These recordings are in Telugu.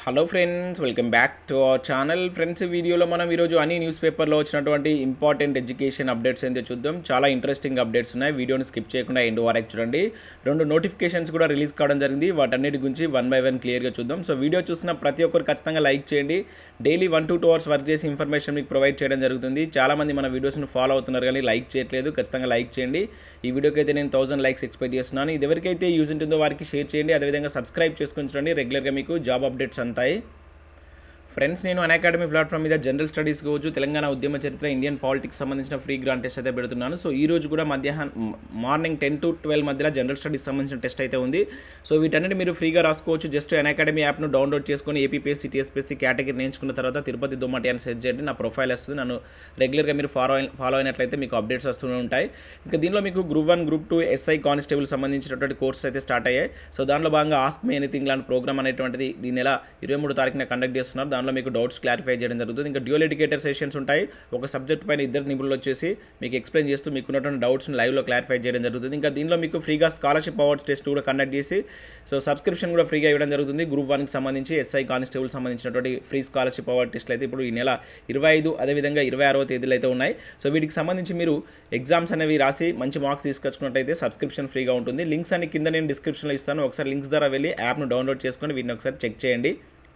hello friends welcome back to our channel friends ఈ వీడియోలో మనం ఈరోజు అన్ని న్యూస్ పేపర్లో వచ్చినటువంటి ఇంపార్టెంట్ ఎడ్యుకేషన్ అప్డేట్స్ ఏంటో చూద్దాం చాలా ఇంట్రెస్టింగ్ అప్డేట్స్ ఉన్నాయి వీడియోని స్కిప్ చేయకుండా ఎండ్ వరకు చూడండి రెండు నోటిఫికేషన్స్ కూడా రిలీజ్ కావడం జరిగింది వాటన్నిటి గురించి వన్ బై వన్ క్లియర్గా చూద్దాం సో వీడియో చూసిన ప్రతి ఒక్కరు ఖచ్చితంగా లైక్ చేయండి daily one to two hours work చేసి ఇన్ఫర్మేషన్ మీకు ప్రొవైడ్ చేయడం జరుగుతుంది చాలామంది మన వీడియోస్ని ఫాలో అవుతున్నారు కానీ లైక్ చేయట్లేదు ఖచ్చితంగా లైక్ చేయండి ఈ వీడియోకి అయితే నేను థౌసండ్ లైక్స్ ఎక్స్పెక్ట్ చేస్తున్నాను ఇది ఎవరికైతే యూజ్ ఉంటుందో వారికి షేర్ చేయండి అదేవిధంగా సబ్స్క్రైబ్ చేసుకొని చూడండి రెగ్యులర్గా మీకు జాబ్ అప్డేట్స్ అంతాయి ఫ్రెండ్స్ నేను అన్ అకాడమీ ప్లాట్ఫామ్ మీద జనరల్ స్టడీస్ కావచ్చు తెలంగాణ ఉద్యమ చరిత్ర ఇండియన్ పాలిటిక్స్ సంబంధించిన ఫ్రీ గ్రాంట్ టెస్ట్ అయితే పెడుతున్నాను సో ఈ రోజు కూడా మధ్యాహ్నం మార్నింగ్ టెన్ టు ట్వెల్వ్ మధ్యలో జనరల్ స్టడీస్ సంబంధించిన టెస్ట్ అయితే ఉంది సో వీటన్నిటి మీరు ఫ్రీగా రాసుకోవచ్చు జస్ట్ అన్ అకాడమీ యాప్ను డౌన్లోడ్ చేసుకొని ఏపీఎస్సీ టీఎస్పీఎస్సీ కేటగిరీ నేర్చుకున్న తర్వాత తిరుపతి దుమ్మటి అని సెర్చ్ చేయండి నా ప్రొఫైల్ వస్తుంది నన్ను రెగ్యులర్గా మీరు ఫాలో అయి ఫాలో అయినట్లయితే మీకు అప్డేట్స్ వస్తూనే ఉంటాయి ఇంకా దీనిలో మీకు group one group two SI constable సంబంధించినటువంటి కోర్సెస్ అయితే స్టార్ట్ అయ్యాయి సో దానిలో భాగంగా ఆస్క్ మీ ఎనీథింగ్ లాంటి ప్రోగ్రామ్ అనేటువంటిది ఈ నెల ఇరవై మూడు తారీఖున కండక్ట్ చేస్తున్నారు దానిలో మీకు డౌట్స్ క్లారిఫై చేయడం జరుగుతుంది ఇంకా డ్యూల్ ఎడ్యుకేటర్ సెషన్స్ ఉంటాయి ఒక సబ్జెక్ట్ పైన ఇద్దరు నిపుణులు వచ్చేసి మీకు ఎక్స్ప్లెయిన్ చేస్తూ మీకు ఉన్నటువంటి డౌట్స్ని లైవ్లో క్లారిఫై చేయడం జరుగుతుంది ఇంకా దీనిలో మీకు ఫ్రీగా స్కాలర్షిప్ అవార్డ్స్ టెస్ట్ కూడా కండక్ట్ చేసి సో సబ్స్క్రిప్షన్ కూడా ఫ్రీగా ఇవ్వడం జరుగుతుంది గ్రూప్ వన్కి సంబంధించి ఎస్ఐ కానిస్టేబుల్ సంబంధించినటువంటి ఫ్రీ స్కాలర్షిప్ అవార్డ్ టెస్ట్లు అయితే ఇప్పుడు ఈ నెల ఇరవై ఐదు అదేవిధంగా ఇరవై ఆరవ తేదీలు అయితే ఉన్నాయి సో వీటికి సంబంధించి మీరు ఎగ్జామ్స్ అనేవి రాసి మంచి మార్క్స్ తీసుకొచ్చుకున్నట్టయితే సబ్స్క్రిప్షన్ ఫ్రీగా ఉంటుంది లింక్స్ అన్ని కింద నేను డిస్క్రిప్షన్లో ఇస్తాను ఒకసారి లింక్స్ ద్వారా వెళ్ళి యాప్ను డౌన్లోడ్ చేసుకొని వీటిని ఒకసారి చెక్ చేయండి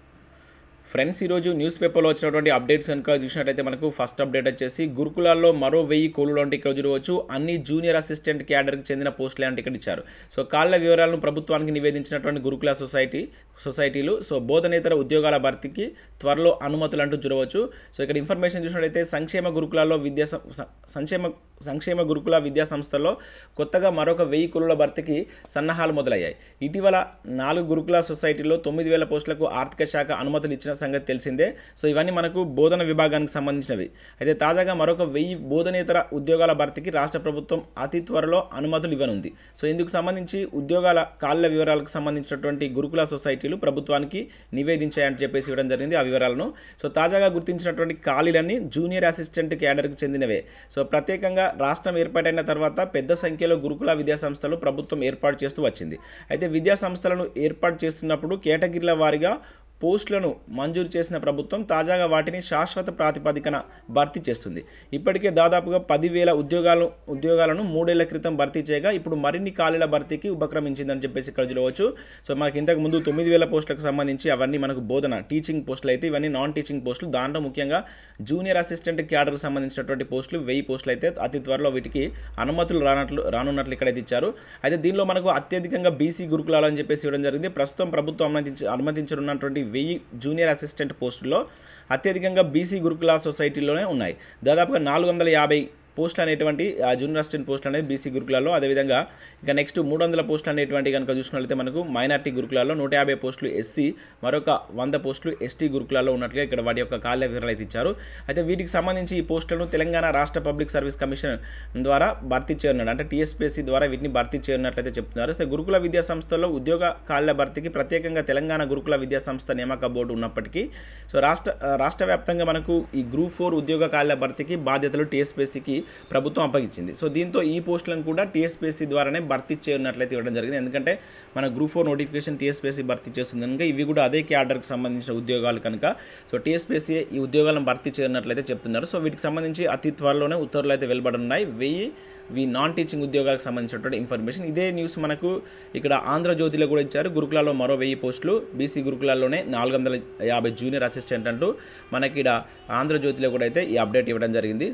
ఫ్రెండ్స్ ఈరోజు న్యూస్ పేపర్లో వచ్చినటువంటి అప్డేట్స్ కనుక చూసినట్టయితే మనకు ఫస్ట్ అప్డేట్ వచ్చేసి గురుకులాల్లో మరో వెయ్యి కోళ్ళు అంటే ఇక్కడ చూడవచ్చు అన్ని జూనియర్ అసిస్టెంట్ క్యాడర్కి చెందిన పోస్టులే అంటే ఇక్కడ ఇచ్చారు సో కాళ్ళ వివరాలను ప్రభుత్వానికి నివేదించినటువంటి గురుకుల సొసైటీ సొసైటీలు సో బోధనేతర ఉద్యోగాల భర్తీకి త్వరలో అనుమతులు అంటూ చూడవచ్చు సో ఇక్కడ ఇన్ఫర్మేషన్ చూసినట్టయితే సంక్షేమ గురుకులాల్లో విద్యా సంక్షేమ సంక్షేమ గురుకుల విద్యా సంస్థల్లో కొత్తగా మరొక వెయ్యి కులుల భర్తీకి సన్నాహాలు మొదలయ్యాయి ఇటీవల నాలుగు గురుకుల సొసైటీలో తొమ్మిది వేల పోస్టులకు ఆర్థిక శాఖ అనుమతులు ఇచ్చిన సంగతి తెలిసిందే సో ఇవన్నీ మనకు బోధన విభాగానికి సంబంధించినవి అయితే తాజాగా మరొక వెయ్యి బోధనేతర ఉద్యోగాల భర్తీకి రాష్ట్ర ప్రభుత్వం అతి త్వరలో అనుమతులు ఇవ్వనుంది సో ఇందుకు సంబంధించి ఉద్యోగాల కాళ్ళ వివరాలకు సంబంధించినటువంటి గురుకుల సొసైటీలు ప్రభుత్వానికి నివేదించాయని చెప్పేసి ఇవ్వడం జరిగింది ఆ వివరాలను సో తాజాగా గుర్తించినటువంటి ఖాళీలన్నీ జూనియర్ అసిస్టెంట్ క్యాడర్కి చెందినవే సో ప్రత్యేకంగా రాష్ట్రం ఏర్పాటైన తర్వాత పెద్ద సంఖ్యలో గురుకుల విద్యా సంస్థలు ప్రభుత్వం ఏర్పాటు చేస్తూ వచ్చింది అయితే విద్యా సంస్థలను ఏర్పాటు చేస్తున్నప్పుడు కేటగిరీల వారీగా పోస్టులను మంజూరు చేసిన ప్రభుత్వం తాజాగా వాటిని శాశ్వత ప్రాతిపదికన భర్తీ చేస్తుంది ఇప్పటికే దాదాపుగా పదివేల ఉద్యోగాలు ఉద్యోగాలను మూడేళ్ల క్రితం భర్తీ చేయగా ఇప్పుడు మరిన్ని ఖాళీల భర్తీకి ఉపక్రమించిందని చెప్పేసి ఇక్కడ చూడవచ్చు సో మనకి ఇంతకు ముందు తొమ్మిది వేల పోస్టులకు సంబంధించి అవన్నీ మనకు బోధన టీచింగ్ పోస్టులు అయితే ఇవన్నీ నాన్ టీచింగ్ పోస్టులు దాంట్లో ముఖ్యంగా జూనియర్ అసిస్టెంట్ క్యాడర్కి సంబంధించినటువంటి పోస్టులు వెయ్యి పోస్టులు అయితే అతి త్వరలో వీటికి అనుమతులు రానట్లు రానున్నట్లు ఇక్కడైతే ఇచ్చారు అయితే దీనిలో మనకు అత్యధికంగా బీసీ గురుకులాలు అని చెప్పేసి ఇవ్వడం జరిగింది ప్రస్తుతం ప్రభుత్వం అనుమతించి అనుమతించనున్నటువంటి వెయ్యి జూనియర్ అసిస్టెంట్ పోస్టుల్లో అత్యధికంగా బీసీ గురుకుల సొసైటీలోనే ఉన్నాయి దాదాపుగా నాలుగు వందల యాభై పోస్టులు అనేటువంటి జూనియర్ అసిస్టెంట్ పోస్టులు అనేది బీసీ గురుకులలో అదేవిధంగా ఇంకా నెక్స్ట్ మూడు వందల పోస్టులు అనేటువంటి కనుక చూసినట్లయితే మనకు మైనార్టీ గురుకులాల్లో నూట యాభై పోస్టులు ఎస్సీ మరొక వంద పోస్టులు ఎస్టీ గురుకులాల్లో ఉన్నట్లుగా ఇక్కడ వాటి యొక్క కాళ్ళ వివరాలు అయితే ఇచ్చారు అయితే వీటికి సంబంధించి ఈ పోస్టులను తెలంగాణ రాష్ట్ర పబ్లిక్ సర్వీస్ కమిషన్ ద్వారా భర్తీ చేయనున్నాడు అంటే టీఎస్పీఎస్సీ ద్వారా వీటిని భర్తీ చేయనున్నట్లయితే చెప్తున్నారు అయితే గురుకుల విద్యా సంస్థల్లో ఉద్యోగ కాళ్ళ భర్తీకి ప్రత్యేకంగా తెలంగాణ గురుకుల విద్యా సంస్థ నియామక బోర్డు ఉన్నప్పటికీ సో రాష్ట్ర రాష్ట్ర వ్యాప్తంగా మనకు ఈ గ్రూప్ ఫోర్ ఉద్యోగ కాళ్ళ భర్తీకి బాధ్యతలు టీఎస్పీఎస్సీకి ప్రభుత్వం అప్పగించింది సో దీంతో ఈ పోస్టులను కూడా టీఎస్పీఎస్సీ ద్వారానే భర్తీ చేయనట్లయితే ఇవ్వడం జరిగింది ఎందుకంటే మన గ్రూప్ ఫోర్ నోటిఫికేషన్ టీఎస్పీఎస్సీ భర్తీ చేస్తుంది కనుక ఇవి కూడా అదే క్యాడర్కి సంబంధించిన ఉద్యోగాలు కనుక సో టీఎస్పీఎస్సీ ఈ ఉద్యోగాలను భర్తీ చేయనట్లయితే చెప్తున్నారు సో వీటికి సంబంధించి అతి త్వరలోనే ఉత్తర్వులు అయితే వెలువడనున్నాయి వెయ్యి వి నాన్ టీచింగ్ ఉద్యోగాలకు సంబంధించినటువంటి ఇన్ఫర్మేషన్ ఇదే న్యూస్ మనకు ఇక్కడ ఆంధ్రజ్యోతిలో కూడా ఇచ్చారు గురుకులాల్లో మరో వెయ్యి పోస్టులు బీసీ గురుకులాల్లోనే నాలుగు వందల యాభై జూనియర్ అసిస్టెంట్ అంటూ మనకి ఇక్కడ ఆంధ్రజ్యోతిలో కూడా అయితే ఈ అప్డేట్ ఇవ్వడం జరిగింది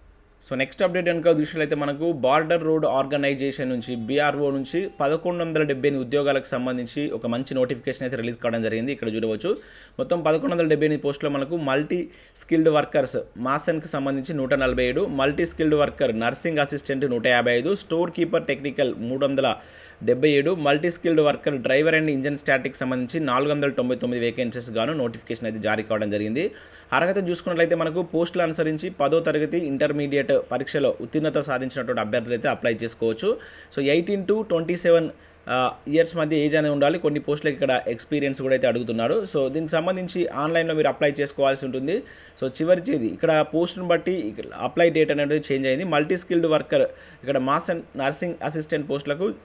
సో నెక్స్ట్ అప్డేట్ కనుక చూసినట్లయితే మనకు బార్డర్ రోడ్ ఆర్గనైజేషన్ నుంచి బీఆర్ఓ నుంచి పదకొండు వందల డెబ్బై ఎనిమిది ఉద్యోగాలకు సంబంధించి ఒక మంచి నోటిఫికేషన్ అయితే రిలీజ్ కావడం జరిగింది ఇక్కడ చూడవచ్చు మొత్తం పదకొండు వందల డెబ్బై ఎనిమిది పోస్టులో మనకు మల్టీ స్కిల్డ్ వర్కర్స్ మాసన్కి సంబంధించి నూట నలభై ఏడు multi skilled worker nursing assistant నూట యాభై ఐదు స్టోర్ కీపర్ టెక్నికల్ మూడు వందల డెబ్బై ఏడు multi skilled worker driver and engine static సంబంధించి నాలుగు వందల తొంభై తొమ్మిది వేకెన్సీస్ గాను నోటిఫికేషన్ అయితే జారీ కావడం జరిగింది అర్హత చూసుకున్నట్లయితే మనకు పోస్టులు అనుసరించి పదో తరగతి ఇంటర్మీడియట్ పరీక్షలో ఉత్తీర్ణత సాధించినటువంటి అభ్యర్థులు అయితే అప్లై చేసుకోవచ్చు so eighteen to twenty seven years మధ్య ఏజ్ అనేది ఉండాలి కొన్ని పోస్టులకు ఇక్కడ ఎక్స్పీరియన్స్ కూడా అయితే అడుగుతున్నాడు సో దీనికి సంబంధించి ఆన్లైన్లో మీరు అప్లై చేసుకోవాల్సి ఉంటుంది సో చివరి తేదీ ఇక్కడ పోస్ట్ను బట్టి అప్లై డేట్ అనేది చేంజ్ అయింది మల్టీ స్కిల్డ్ వర్కర్ ఇక్కడ మాస్ అండ్ నర్సింగ్ అసిస్టెంట్ పోస్టులకు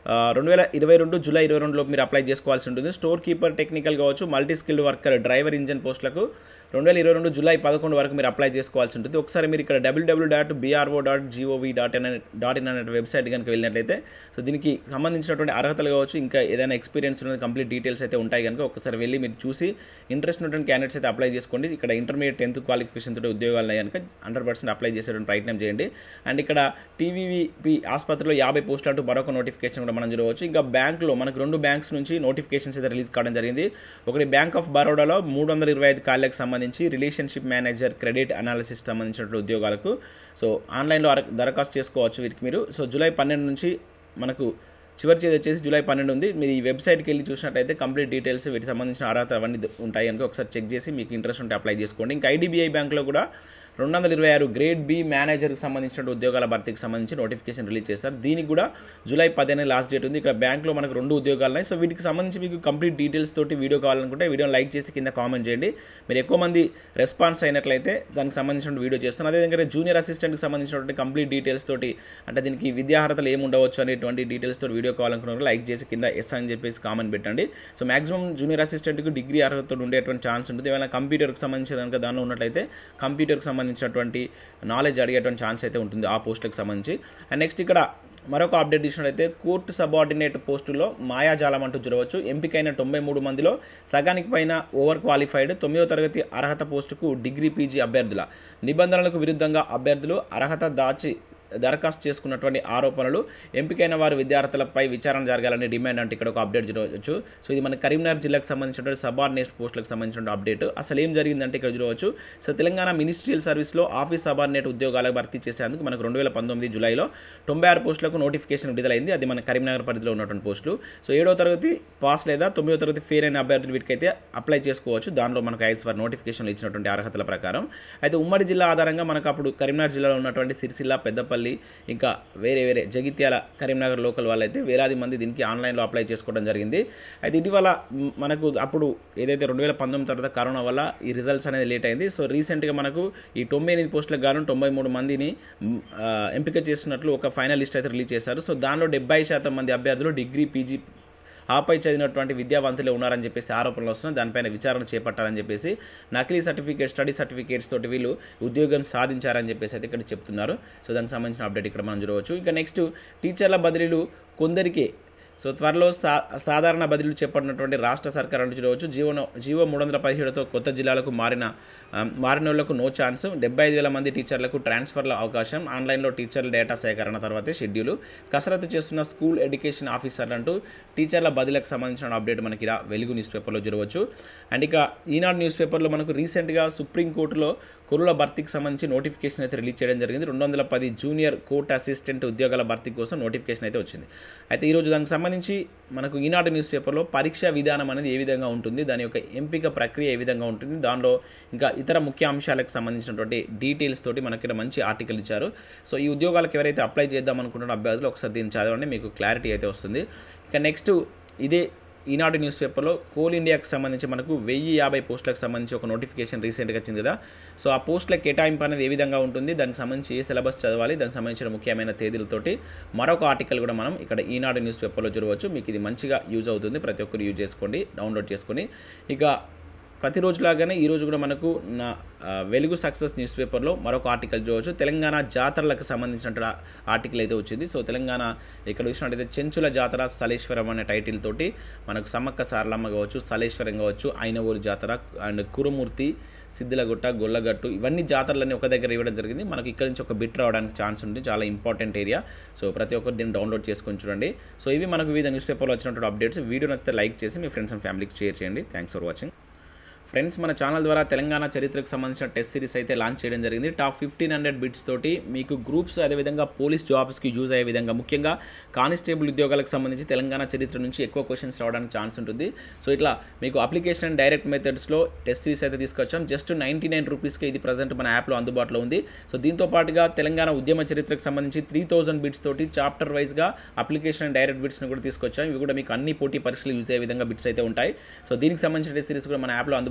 రెండు వేల ఇరవై రెండు జూలై ఇరవై రెండులో మీరు అప్లై చేసుకోవాల్సి ఉంటుంది స్టోర్ కీపర్ టెక్నికల్ కావచ్చు multi skilled worker driver engine పోస్టులకు రెండు వేల ఇరవై రెండు జూలై పదకొండు వరకు మీరు అప్లై చేసుకోవాల్సి ఉంటుంది ఒకసారి మీరు ఇక్కడ WWW dot BRO dot GOV dot in dot in అనే వెబ్సైట్ కనుక వెళ్ళినట్లయితే సో దీనికి సంబంధించినటువంటి అర్హతలు కావచ్చు ఇంకా ఏదైనా ఎక్స్పీరియన్స్ ఉన్న కంప్లీట్ డీటెయిల్స్ అయితే ఉంటాయి కనుక ఒకసారి వెళ్ళి మీరు చూసి ఇంట్రెస్ట్ ఉన్నటువంటి క్యాండిడేట్స్ అయితే అప్లై చేసుకోండి ఇక్కడ ఇంటర్మీడియట్ టెన్త్ క్వాలిఫికేషన్ తోటి ఉద్యోగాలు ఉన్నాయి కనుక హండ్రెడ్ పర్సెంట్ అప్లై చేసేటువంటి ప్రయత్నం చేయండి అండ్ ఇక్కడ టీవీవీపీ ఆసుపత్రిలో యాభై పోస్టులు అంటూ మరొక నోటిఫికేషన్ కూడా మనం చూడవచ్చు ఇంకా బ్యాంకులో మనకు రెండు బ్యాంక్స్ నుంచి నోటిఫికేషన్స్ అయితే రిలీజ్ కావడం జరిగింది ఒకటి బ్యాంక్ ఆఫ్ బరోడాలో మూడు వందల ఇరవై ఐదు ఖాళీలకు సంబంధించి రిలేషన్షిప్ మేనేజర్ క్రెడిట్ అనాలిసిస్ సంబంధించిన ఉద్యోగాలకు సో ఆన్లైన్లో అర- దరఖాస్తు చేసుకోవచ్చు వీటికి మీరు సో జూలై పన్నెండు నుంచి మనకు చివరి తేదీ వచ్చేసి జూలై పన్నెండు ఉంది మీరు ఈ వెబ్సైట్కి వెళ్ళి చూసినట్టయితే కంప్లీట్ డీటెయిల్స్ వీటికి సంబంధించిన అర్హత అవన్నీ ద- ఉంటాయి కనుక ఒకసారి చెక్ చేసి మీకు ఇంట్రెస్ట్ ఉంటే అప్లై చేసుకోండి ఇంకా ఐడిబిఐ బ్యాంక్లో కూడా రెండు వందల ఇరవై ఆరు గ్రేడ్ బి మేనేజర్కి సంబంధించిన ఉద్యోగాల భర్తీకి సంబంధించి నోటిఫికేషన్ రిలీజ్ చేశారు దీనికి కూడా జూలై పదిహేను లాస్ట్ డేట్ ఉంది ఇక్కడ బ్యాంక్లో మనకు రెండు ఉద్యోగాలు ఉన్నాయి సో వీటికి సంబంధించి మీకు కంప్లీట్ డీటెయిల్స్ తోటి వీడియో కావాలనుకుంటే వీడియోని లైక్ చేసి కింద కామెంట్ చేయండి మీరు ఎక్కువ మంది రెస్పాన్స్ అయినట్లయితే దానికి సంబంధించిన వీడియో చేస్తాను అదేవిధంగా జూనియర్ అసిస్టెంట్కి సంబంధించినటువంటి కంప్లీట్ డీటెయిల్స్ తోటి అంటే దీనికి విద్యార్హతలు ఏమి ఉండవచ్చు అనేటువంటి డీటెయిల్స్ తోటి వీడియో కావాలనుకున్నారు లైక్ చేసి కింద ఎస్ అని చెప్పేసి కామెంట్ పెట్టండి సో మాక్సిమం జూనియర్ అసిస్టెంట్కి డిగ్రీ అర్హతతో ఉండేటువంటి ఛాన్స్ ఉంటుంది ఏమైనా కంప్యూటర్కి సంబంధించిన కనుక దానిలో ఉన్నట్లయితే కంప్యూటర్కి సంబంధించినటువంటి నాలెడ్జ్ అడిగేటువంటి ఛాన్స్ అయితే ఉంటుంది ఆ పోస్టులకు సంబంధించి అండ్ నెక్స్ట్ ఇక్కడ మరొక అప్డేట్ ఇచ్చినట్లయితే కోర్టు సబార్డినేట్ పోస్టుల్లో మాయాజాలం అంటూ చూడవచ్చు ఎంపికైన తొంభై మూడు మందిలో సగానికి పైన ఓవర్ క్వాలిఫైడ్ తొమ్మిదో తరగతి అర్హత పోస్టుకు డిగ్రీ పీజీ అభ్యర్థుల నిబంధనలకు విరుద్ధంగా అభ్యర్థులు అర్హత దాచి దరఖాస్తు చేసుకున్నటువంటి ఆరోపణలు ఎంపికైన వారి విద్యార్థులపై విచారణ జరగాలని డిమాండ్ అంటే ఇక్కడ ఒక అప్డేట్ చూడవచ్చు సో ఇది మన కరీంనగర్ జిల్లాకు సంబంధించినటువంటి సబార్డినేట్ పోస్టులకు సంబంధించిన అప్డేట్ అసలు ఏం జరిగిందంటే ఇక్కడ చూడవచ్చు సో తెలంగాణ మినిస్ట్రియల్ సర్వీస్లో ఆఫీస్ సబార్డినేట్ ఉద్యోగాలకు భర్తీ చేసేందుకు మనకు రెండు వేల పంతొమ్మిది జూలైలో తొంభై ఆరు పోస్టులకు నోటిఫికేషన్ విడుదలైంది అది మన కరీంనగర్ పరిధిలో ఉన్నటువంటి పోస్టులు సో ఏడో తరగతి పాస్ లేదా తొమ్మిదో తరగతి ఫెయిర్ అయిన అభ్యర్థులు వీటికైతే అప్లై చేసుకోవచ్చు దానిలో మనకు ఐఎస్ ఫర్ నోటిఫికేషన్లు ఇచ్చినటువంటి అర్హతల ప్రకారం అయితే ఉమ్మడి జిల్లా ఆధారంగా మనకు అప్పుడు కరీంనగర్ జిల్లాలో ఉన్నటువంటి సిరిసిల్ల పెద్దపల్లి ఇంకా వేరే వేరే జగిత్యాల కరీంనగర్ లోకల్ వాళ్ళైతే వేలాది మంది దీనికి ఆన్లైన్లో అప్లై చేసుకోవడం జరిగింది అయితే ఇటీవల మ్, మనకు అప్పుడు ఏదైతే రెండు వేల పంతొమ్మిది తర్వాత కరోనా వల్ల ఈ రిజల్ట్స్ అనేది లేట్ అయింది సో రీసెంట్గా మనకు ఈ తొంభై ఎనిమిది పోస్టులకు గాను తొంభై మూడు మందిని మ్, ఆ, ఎంపిక చేస్తున్నట్లు ఒక ఫైనల్ లిస్ట్ అయితే రిలీజ్ చేశారు సో దానిలో డెబ్బై శాతం మంది అభ్యర్థులు డిగ్రీ పీజీ ఆపై చదివినటువంటి విద్యావంతులే ఉన్నారని చెప్పేసి ఆరోపణలు వస్తున్నాయి దానిపైన విచారణ చేపట్టాలని చెప్పేసి నకిలీ సర్టిఫికేట్ స్టడీ సర్టిఫికేట్స్ తోటి వీళ్ళు ఉద్యోగం సాధించారని చెప్పేసి అయితే ఇక్కడ చెప్తున్నారు సో దానికి సంబంధించిన అప్డేట్ ఇక్కడ మనం చూడవచ్చు ఇంకా నెక్స్ట్ టీచర్ల బదిలీలు కొందరికే సో త్వరలో సా సాధారణ బదిలీలు చేపట్టినటువంటి రాష్ట్ర సర్కార్ అంటూ చూడవచ్చు జీవో జీవో మూడు వందల పదిహేడుతో కొత్త జిల్లాలకు మారిన ఆ, మారిన వాళ్ళకు నో ఛాన్స్ డెబ్బై ఐదు వేల మంది టీచర్లకు ట్రాన్స్ఫర్ల అవకాశం ఆన్లైన్లో టీచర్ల డేటా సేకరణ తర్వాతే షెడ్యూల్ కసరత్తు చేస్తున్న స్కూల్ ఎడ్యుకేషన్ ఆఫీసర్లు అంటూ టీచర్ల బదిలీలకు సంబంధించిన అప్డేట్ మనకి ఇలా వెలుగు న్యూస్ పేపర్లో చూడవచ్చు అండ్ ఇక ఈనాడు న్యూస్ పేపర్లో మనకు రీసెంట్గా సుప్రీంకోర్టులో కురుల భర్తీకి సంబంధించి నోటిఫికేషన్ అయితే రిలీజ్ చేయడం జరిగింది రెండు వందల పది జూనియర్ కోర్ట్ అసిస్టెంట్ ఉద్యోగాల భర్తీ కోసం నోటిఫికేషన్ అయితే వచ్చింది అయితే ఈరోజు దానికి సంబంధించి మనకు ఈనాడు న్యూస్ పేపర్లో పరీక్షా విధానం అనేది ఏ విధంగా ఉంటుంది దాని యొక్క ఎంపిక ప్రక్రియ ఏ విధంగా ఉంటుంది దానిలో ఇంకా ఇతర ముఖ్య అంశాలకు సంబంధించినటువంటి డీటెయిల్స్ తోటి మనకి ఇక్కడ మంచి ఆర్టికల్ ఇచ్చారు సో ఈ ఉద్యోగాలకు ఎవరైతే అప్లై చేద్దాం అనుకుంటున్న అభ్యర్థులు ఒకసారి దీన్ని చదవండి మీకు క్లారిటీ అయితే వస్తుంది ఇక నెక్స్ట్ ఇదే ఈనాడు న్యూస్ పేపర్లో కోల్ ఇండియాకి సంబంధించి మనకు వెయ్యి యాభై పోస్టులకు సంబంధించి ఒక నోటిఫికేషన్ రీసెంట్గా వచ్చింది కదా సో ఆ పోస్టుల కేటాయింపు అనేది ఏ విధంగా ఉంటుంది దానికి సంబంధించి ఏ సిలబస్ చదవాలి దానికి సంబంధించిన ముఖ్యమైన తేదీలతోటి మరొక ఆర్టికల్ కూడా మనం ఇక్కడ ఈనాడు న్యూస్ పేపర్లో చూడవచ్చు మీకు ఇది మంచిగా యూజ్ అవుతుంది ప్రతి ఒక్కరు యూజ్ చేసుకోండి డౌన్లోడ్ చేసుకొని ఇక ప్రతిరోజులాగానే ఈరోజు కూడా మనకు నా ఆ, వెలుగు సక్సెస్ న్యూస్ పేపర్లో మరొక ఆర్టికల్ చూడవచ్చు తెలంగాణ జాతరలకు సంబంధించిన ఆర్టికల్ అయితే వచ్చింది సో తెలంగాణ ఇక్కడ చూసినట్టయితే చెంచుల జాతర సలేశ్వరం అనే టైటిల్ తోటి మనకు సమ్మక్క సారలమ్మ కావచ్చు సలేశ్వరం కావచ్చు ఐనవూరు జాతర అండ్ కురుమూర్తి సిద్ధిలగుట్ట గొల్లగట్టు ఇవన్నీ జాతరలన్నీ ఒక దగ్గర ఇవ్వడం జరిగింది మనకి ఇక్కడ నుంచి ఒక బిట్ రావడానికి ఛాన్స్ ఉంది చాలా ఇంపార్టెంట్ ఏరియా సో ప్రతి ఒక్కరు దీన్ని డౌన్లోడ్ చేసుకొని చూడండి సో ఇవి మనకు వివిధ న్యూస్ పేపర్లో వచ్చినటువంటి అప్డేట్స్ వీడియో నచ్చితే లైక్ చేసి మీ ఫ్రెండ్స్ అండ్ ఫ్యామిలీకి షేర్ చేయండి థ్యాంక్స్ ఫర్ వాచింగ్ ఫ్రెండ్స్ మన ఛానల్ ద్వారా తెలంగాణ చరిత్రకు సంబంధించిన టెస్ట్ సిరీస్ అయితే లాంచ్ చేయడం జరిగింది టాప్ ఫిఫ్టీన్ హండ్రెడ్ బిట్స్ తోటి మీకు గ్రూప్స్ అదేవిధంగా పోలీస్ జాబ్స్కి యూజ్ అయ్యే విధంగా ముఖ్యంగా కానిస్టేబుల్ ఉద్యోగాలకు సంబంధించి తెలంగాణ చరిత్ర నుంచి ఎక్కువ క్వశ్చన్స్ రావడానికి ఛాన్స్ ఉంటుంది సో ఇట్లా మీకు అప్లికేషన్ అండ్ డైరెక్ట్ మెథడ్స్లో టెస్ట్ సిరీస్ అయితే తీసుకొచ్చాం జస్ట్ నైంటీ నైన్ రూపీస్కి ఇది ప్రజెంట్ మన యాప్లో అందుబాటులో ఉంది సో దీంతో పాటుగా తెలంగాణ ఉద్యమ చరిత్రకు సంబంధించి త్రీ థౌసండ్ బిట్స్ తోటి చాప్టర్ వైజ్గా అప్లికేషన్ అండ్ డైరెక్ట్ బిట్స్ని కూడా తీసుకొచ్చాం ఇవి కూడా మీకు అన్ని పోటీ పరీక్షలు యూజ్ అయ్యే విధంగా బిట్స్ అయితే ఉంటాయి సో దీనికి సంబంధించిన టెస్ట్ సిరీస్ కూడా మన యాప్లో అందుబాటులో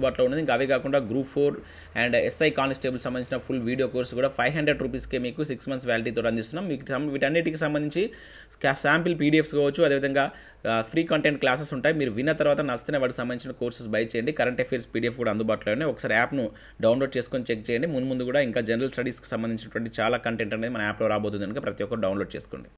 అందుబాటులో ఉన్నది ఇంకా అవే కాకుండా group four and SI constable సంబంధించిన ఫుల్ వీడియో కోర్స్ కూడా ఫైవ్ హండ్రెడ్ రూపీస్కే మీకు సిక్స్ మంత్స్ వ్యాలిటీతో అందిస్తున్నాం మీకు సం- వీటన్నిటికి సంబంధించి శాంపిల్ పీడిఎఫ్స్ కావచ్చు అదేవిధంగా ఫ్రీ కంటెంట్ క్లాసెస్ ఉంటాయి మీరు విన్న తర్వాత నచ్చితే వాటికి సంబంధించిన కోర్సెస్ బై చేయండి కరెంట్ అఫైర్స్ పీడిఎఫ్ కూడా అందుబాటులో ఉన్నాయి ఒకసారి యాప్ను డౌన్లోడ్ చేసుకొని చెక్ చేయండి ముందు ముందు కూడా ఇంకా జనరల్ స్టడీస్కి సంబంధించినటువంటి చాలా కంటెంట్ అనేది మన యాప్లో రాబోతుంది కనుక ప్రతి ఒక్కరు డౌన్లోడ్ చేసుకోండి